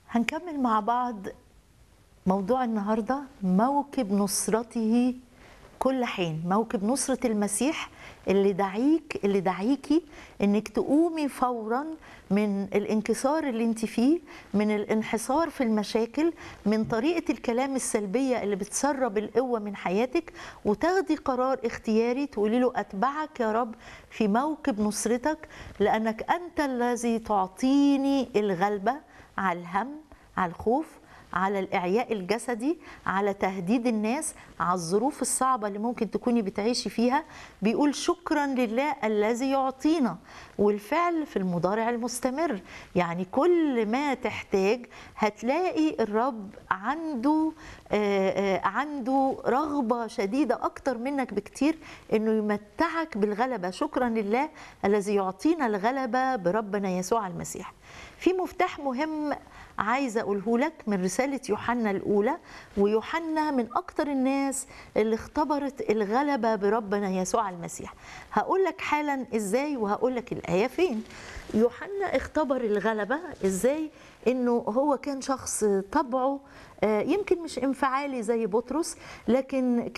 هنكمل مع بعض موضوع النهارده موكب نصرته كل حين موكب نصرة المسيح اللي دعيك اللي دعيكي انك تقومي فورا من الانكسار اللي انت فيه من الانحصار في المشاكل من طريقة الكلام السلبية اللي بتسرب القوة من حياتك وتاخدي قرار اختياري تقولي له اتبعك يا رب في موكب نصرتك لانك انت الذي تعطيني الغلبة على الهم على الخوف على الإعياء الجسدي على تهديد الناس على الظروف الصعبة اللي ممكن تكوني بتعيشي فيها بيقول شكرا لله الذي يعطينا والفعل في المضارع المستمر يعني كل ما تحتاج هتلاقي الرب عنده آآ آآ عنده رغبة شديدة أكتر منك بكتير إنه يمتعك بالغلبة شكرا لله الذي يعطينا الغلبة بربنا يسوع المسيح في مفتاح مهم عايزه اقوله لك من رساله يوحنا الاولى ويوحنا من اكتر الناس اللي اختبرت الغلبه بربنا يسوع المسيح هقول لك حالا ازاي وهقول لك الايه فين يوحنا اختبر الغلبه ازاي انه هو كان شخص طبعه يمكن مش انفعالي زي بطرس لكن